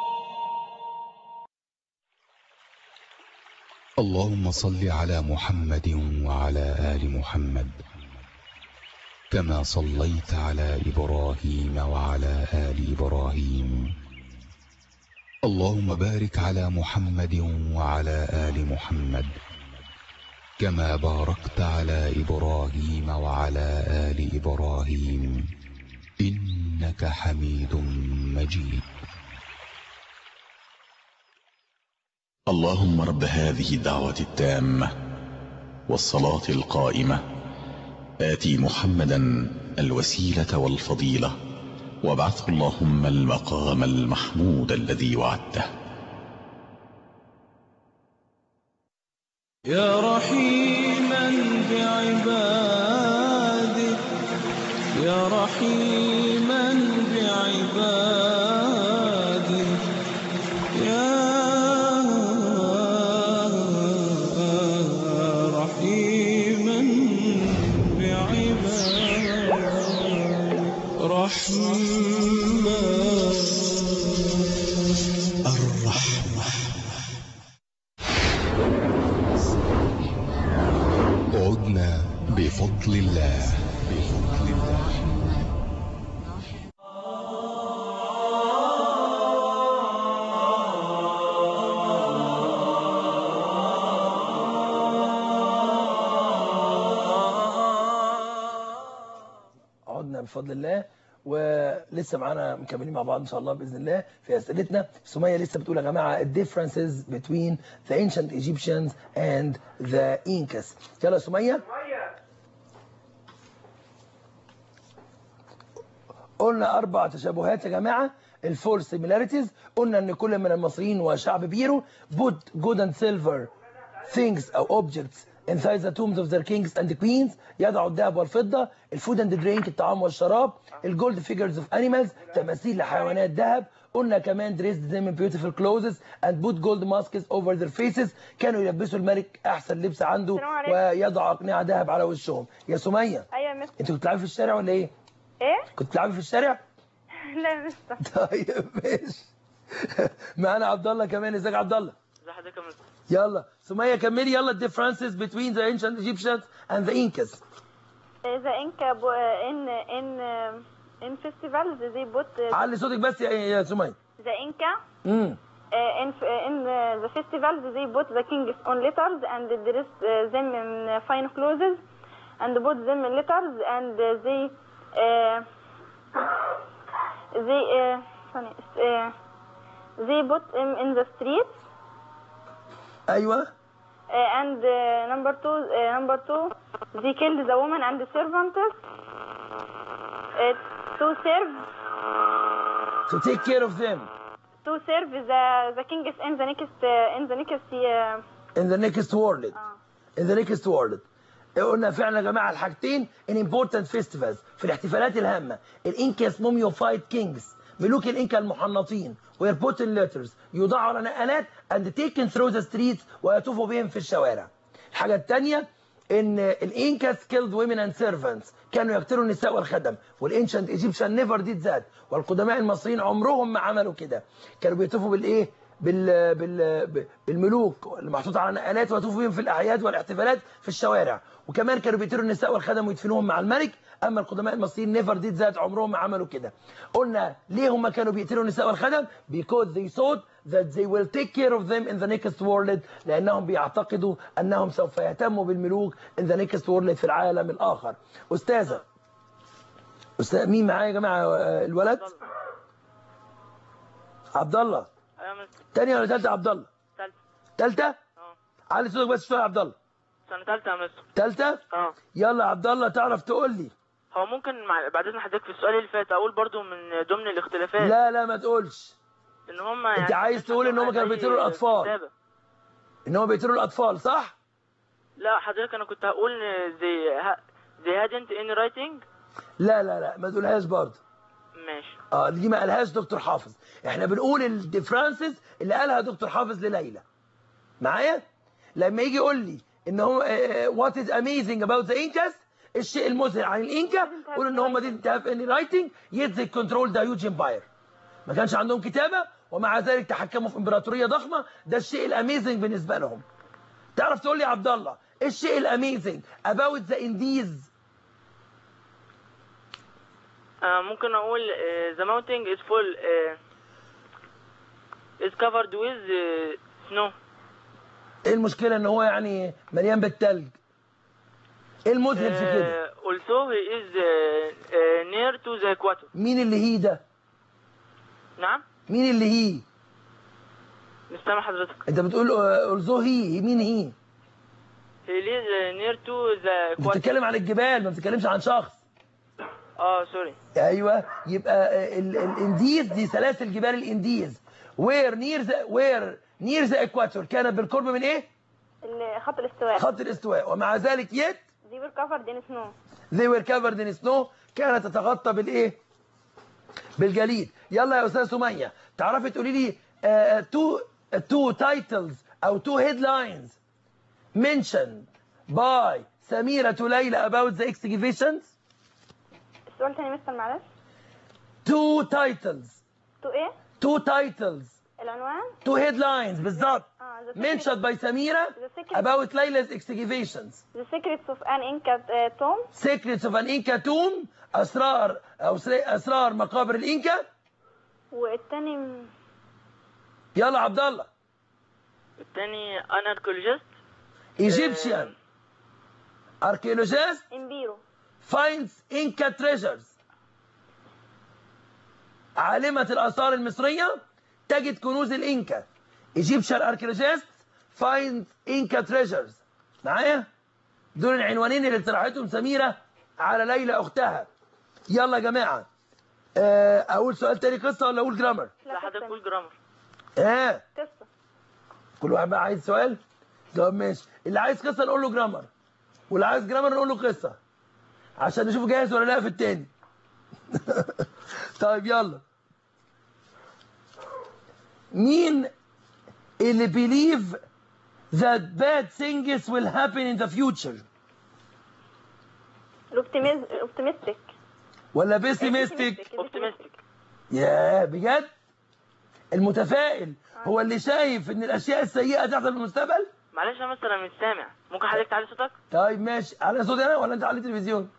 اللهم صل على محمد وعلى آل محمد كما صليت على إبراهيم وعلى آل إبراهيم اللهم بارك على محمد وعلى آل محمد كما باركت على إبراهيم وعلى آل إبراهيم إنك حميد مجيد اللهم رب هذه الدعوة التامة والصلاة القائمة آتي محمدا الوسيلة والفضيلة وابعثه اللهم المقام المحمود الذي وعدته يا رحيما بعباده يا رحيما بعباده يا رحيما بعباده رحمن الرحمة عدنا بفضل الله بفضل الله عدنا بفضل الله ولسه معانا مكملين مع بعض ان شاء الله باذن الله في اسئلتنا سميه لسه بتقول يا جماعه differences between the ancient Egyptians and the Incas يلا يا سميه قلنا اربع تشابهات يا جماعه الفور similarities قلنا ان كل من المصريين وشعب بيرو put gold and silver things او objects inside the tombs of their kings and queens يضعوا الذهب والفضة الفود اند درينك الطعام والشراب الجولد figures of animals تماثيل لحيوانات ذهب قلنا كمان dressed them in beautiful clothes and put gold masks over their faces كانوا يلبسوا الملك احسن لبس عنده السلام عليكم. ويضعوا اقنعه ذهب على وشهم يا سميه ايوه يا مستر انت كنت بتلعبي في الشارع ولا ايه ايه كنت بتلعبي في الشارع لا يا مستر طيب ماشي معانا عبد الله كمان ازيك يا عبد الله ازي حضرتك يا مستر يلا سمية كملي يلا differences between the ancient Egyptians and the Incas the Inca bo- in in uh, in festivals they put uh, علي صوتك بس يا يا سمية the Inca امم uh, in in uh, the festivals they put the kings on litters and dress uh, them in uh, fine clothes and put them in litters and uh, they uh, they uh, sorry, uh, they put them in the streets ايوه Uh, and uh, number two, uh, number two, they killed the woman and the servants uh, to serve to take care of them to serve the the kings in the next uh, in the next uh, in the next world in the next world قلنا فعلا يا جماعه الحاجتين in important festivals في الاحتفالات الهامه الانكاس موميوفايد كينجز ملوك الإنكا المحنطين were put in letters يوضعوا على نقلات and taken through the streets ويطوفوا بهم في الشوارع الحاجة الثانية ان الانكا skilled women and servants كانوا يقتلوا النساء والخدم والانشنت ايجيبشن نيفر ديد ذات والقدماء المصريين عمرهم ما عملوا كده كانوا بيطوفوا بالايه بال... بال... بالملوك اللي محطوط على نقلات ويطوفوا بهم في الاعياد والاحتفالات في الشوارع وكمان كانوا بيقتلوا النساء والخدم ويدفنوهم مع الملك اما القدماء المصريين نيفر ديد ذات عمرهم ما عملوا كده قلنا ليه هم كانوا بيقتلوا النساء والخدم because they thought that they will take care of them in the next world لانهم بيعتقدوا انهم سوف يهتموا بالملوك in the next world في العالم الاخر استاذه استاذ مين معايا يا جماعه آه، الولد عبد الله ايوه يا مستر تانية ولا تالتة عبد الله تالتة تالتة اه علي صوتك بس شويه يا عبد الله سنة تالتة يا مستر تالتة اه يلا يا عبد الله تعرف تقول لي هو ممكن مع... بعد اذن حضرتك في السؤال اللي فات اقول برضو من ضمن الاختلافات لا لا ما تقولش ان هم يعني عايز تقول إن هم كانوا بيقتلوا الأطفال. كتابة. ان هم بيقتلوا الاطفال صح لا حضرتك انا كنت هقول ان they, ha... they hadn't any writing لا لا لا ما تقولهاش برضه ماشي اه دي ما قالهاش دكتور حافظ احنا بنقول الديفرنسز اللي قالها دكتور حافظ لليلى معايا لما يجي يقول لي ان هو وات از اميزنج اباوت ذا انكاس الشيء المذهل عن الانكا قول ان هم didn't have any writing yet they controlled the huge empire ما كانش عندهم كتابه ومع ذلك تحكموا في امبراطوريه ضخمه ده الشيء الاميزنج بالنسبه لهم تعرف تقول لي يا عبد الله ايه الشيء الاميزنج about the Indies آه ممكن اقول uh, the mountain is full uh, is covered with uh, snow ايه المشكله ان هو يعني مليان بالتلج ايه المذهل في كده uh, also he is uh, uh, near to the equator مين اللي هي ده نعم مين اللي هي مش سامع حضرتك انت بتقول اولزو هي مين هي he lives uh, near to the انت equator بتتكلم عن الجبال ما بتتكلمش عن شخص اه سوري ايوه يبقى ال- الانديز دي سلاسل جبال الانديز وير نير ذا وير نير ذا اكواتور كانت بالقرب من ايه ال- خط الاستواء خط الاستواء ومع ذلك يت they were covered in snow they were covered in snow كانت تتغطى بالايه بالجليد يلا يا استاذ سميه تعرفي تقولي لي تو تو تايتلز او تو هيدلاينز mentioned by سميرة ليلى about the excavations السؤال تاني مستر معلش two titles تو ايه two titles العنوان two headlines بالظبط اه the secret- mentioned by سميرة The secret- about Layla's excavations the secrets of an Inca uh, tomb secrets of an Inca tomb أسرار أو سر- أسرار مقابر الإنكا والتاني م- يلا عبد الله الثاني انا archaeologist Egyptian archaeologist امبيرو finds Inca treasures عالمة الآثار المصرية تجد كنوز الإنكا Egyptian archaeologist finds Inca treasures معايا دول العنوانين اللي اقترحتهم سميرة على ليلى أختها يلا يا جماعة آه، أقول سؤال تاني قصة ولا أقول جرامر لا حضرتك قول جرامر اه قصة كل واحد بقى عايز سؤال طب ماشي اللي عايز قصة نقول له جرامر واللي عايز جرامر نقول له قصة عشان نشوف جاهز ولا لا في التاني طيب يلا مين اللي believe that bad things will happen in the future الاوبتيميز الاوبتيمستيك ولا pessimistic optimistic يا بجد المتفائل هو اللي شايف ان الاشياء السيئة تحصل في المستقبل معلش يا مستر انا مش سامع ممكن حضرتك تعلي صوتك طيب ماشي على صوتي انا ولا انت على التلفزيون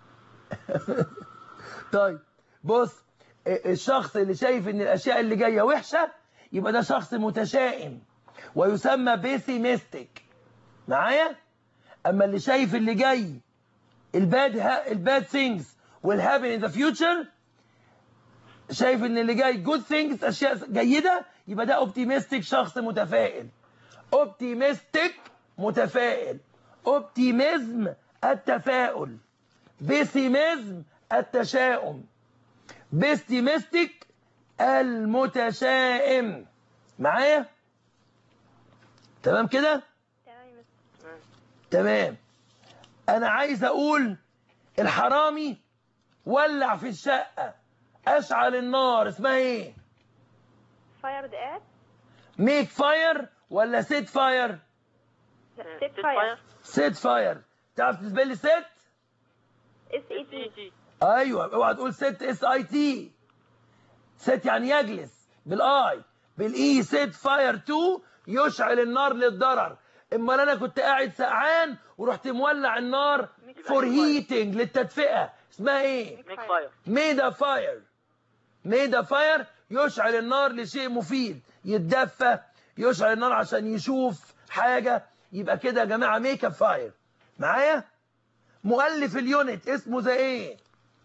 طيب بص الشخص اللي شايف ان الاشياء اللي جايه وحشه يبقى ده شخص متشائم ويسمى بيسيمستيك معايا اما اللي شايف اللي جاي الباد الباد ثينجز will happen in the future شايف ان اللي جاي good things اشياء جيده يبقى ده اوبتيمستيك شخص متفائل اوبتيمستيك متفائل اوبتيميزم التفاؤل بيسيميزم التشاؤم بيستيمستيك المتشائم معايا تمام كده تمام يا مستر. تمام انا عايز اقول الحرامي ولع في الشقه اشعل النار اسمها ايه فايرد ات ميك فاير ولا سيت فاير سيت فاير سيت فاير تعرف تسبل لي سيت اس اي اس اي تي تي ايوه اوعى تقول ست اس اي تي ست يعني يجلس بالاي بالاي ست فاير 2 يشعل النار للضرر امال انا كنت قاعد سقعان ورحت مولع النار فور هيتنج للتدفئه اسمها ايه ميك فاير ميدا فاير ميدا فاير يشعل النار لشيء مفيد يتدفى يشعل النار عشان يشوف حاجة يبقى كده يا جماعة ميك اب فاير معايا مؤلف اليونت اسمه زي ايه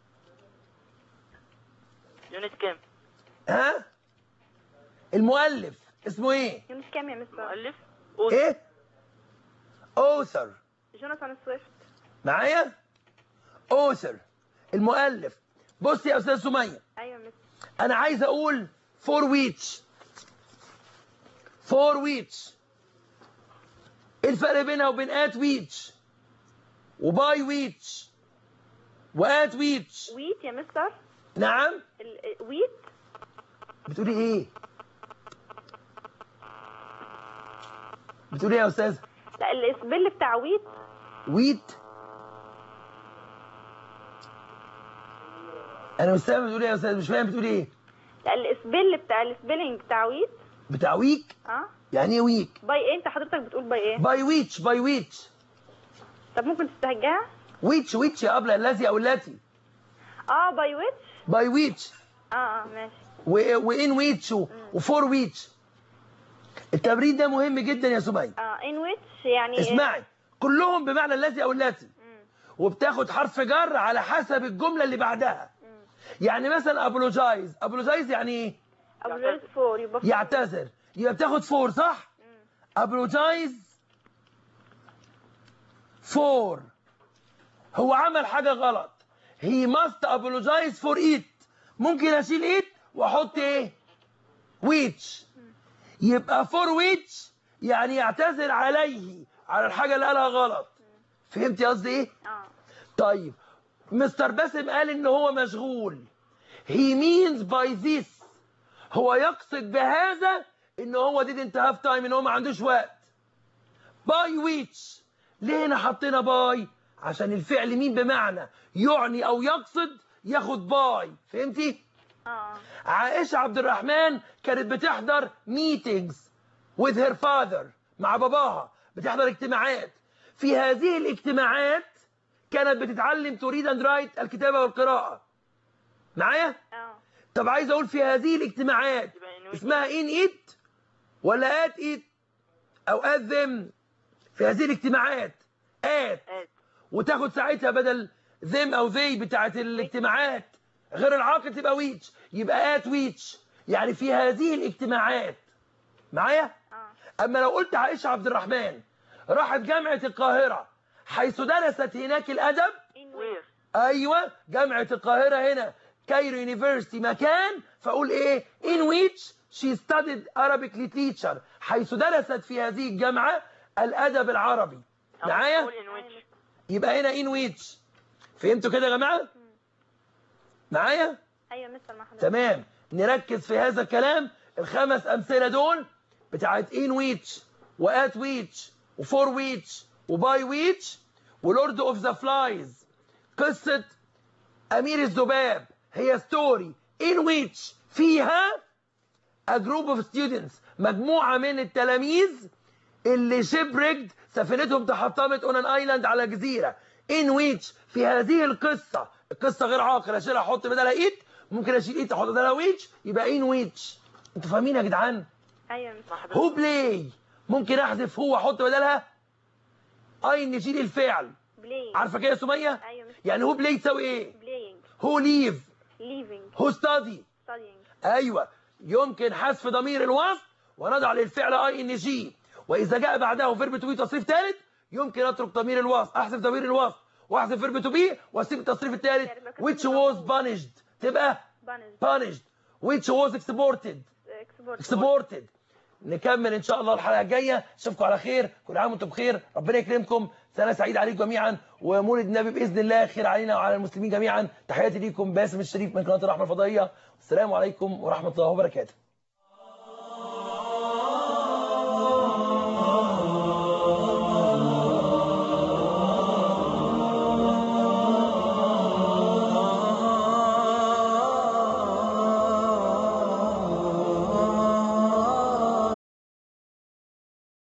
يونت كام ها المؤلف اسمه ايه يونس كام يا مستر مؤلف ايه اوثر جوناثان سويفت معايا اوثر المؤلف بص يا استاذ سميه ايوه يا مستر انا عايز اقول فور ويتش فور ويتش ايه الفرق بينها وبين ات ويتش وباي ويتش وات ويتش ويت يا مستر نعم ال- ويت بتقولي ايه بتقولي ايه يا استاذ لا الاسبل بتاع ويت ويت انا مش فاهم بتقولي ايه يا استاذ مش فاهم بتقولي ايه لا الاسبل بتاع السبيلنج بتاع ويت بتاع ويك اه يعني ايه ويك باي ايه انت حضرتك بتقول باي ايه باي ويتش باي ويتش طب ممكن تستهجاها ويتش ويتش يا ابله الذي او التي اه باي ويتش باي ويتش اه اه ماشي و- وان ويتش و- وفور ويتش التمرين ده مهم جدا يا سمية اه ان ويتش يعني اسمعي كلهم بمعنى الذي او التي مم. وبتاخد حرف جر على حسب الجمله اللي بعدها يعني مثلا ابولوجايز ابولوجايز يعني ايه ابو جوز فور يبقى فور. يعتذر يبقى بتاخد فور صح ابولوجايز فور هو عمل حاجه غلط he must apologize for it ممكن اشيل it واحط ايه which يبقى for which يعني يعتذر عليه على الحاجه اللي قالها غلط فهمتي قصدي ايه اه طيب مستر باسم قال ان هو مشغول he means by this هو يقصد بهذا ان هو didn't have time ان هو ما عندوش وقت by which ليه هنا حطينا باي عشان الفعل مين بمعنى يعني او يقصد ياخد باي فهمتي اه عائشة عبد الرحمن كانت بتحضر meetings with her father مع باباها بتحضر اجتماعات في هذه الاجتماعات كانت بتتعلم تريد اند رايت الكتابة والقراءة معايا؟ اه طب عايز اقول في هذه الاجتماعات يبقى in which- اسمها in it ولا at it او at them في هذه الاجتماعات at ات وتاخد ساعتها بدل them او they بتاعت الاجتماعات غير العاقل تبقى ويتش يبقى at which يعني في هذه الاجتماعات معايا اه اما لو قلت عائشة عبد الرحمن راحت جامعة القاهرة حيث درست هناك الادب ان وير ايوه جامعة القاهرة هنا كايرو يونيفرسيتي مكان فاقول ايه in which she studied Arabic literature حيث درست في هذه الجامعة الادب العربي معايا قول ان ويتش يبقى هنا in which فهمتوا كده يا جماعة معايا ايوه مستر مع حضرتك تمام نركز في هذا الكلام الخمس امثله دول بتاعت in which وات which وفور which وباي which ولورد اوف ذا فلايز قصه امير الذباب هي ستوري in which فيها a group of students مجموعه من التلاميذ اللي شيبريكد سفينتهم تحطمت اون ان ايلاند على جزيره ان ويتش في هذه القصه القصه غير عاقل اشيلها احط بدلها ايت ممكن اشيل ايت احط بدلها ويتش يبقى ان ويتش انتوا فاهمين يا جدعان ايوه مستر هو بلاي ممكن احذف هو احط بدلها اي نشيل الفعل بلاينج عارفه كده يا سميه ايوه مستر يعني هو بلاي تساوي ايه بلاينج هو ليف ليفينج هو ستادي ستادينج ايوه يمكن حذف ضمير الوصف ونضع للفعل اي ان جي واذا جاء بعده فيرب تو بي تصريف ثالث يمكن اترك ضمير الوصف احذف ضمير الوصف واحذف فيرب تو بي واسيب التصريف الثالث which was punished تبقى بانج punished which was exported اكسبورت exported نكمل ان شاء الله الحلقه الجايه اشوفكم على خير كل عام وانتم بخير ربنا يكرمكم سنه سعيده عليكم جميعا ومولد النبي باذن الله خير علينا وعلى المسلمين جميعا تحياتي ليكم باسم الشريف من قناه الرحمه الفضائيه والسلام عليكم ورحمه الله وبركاته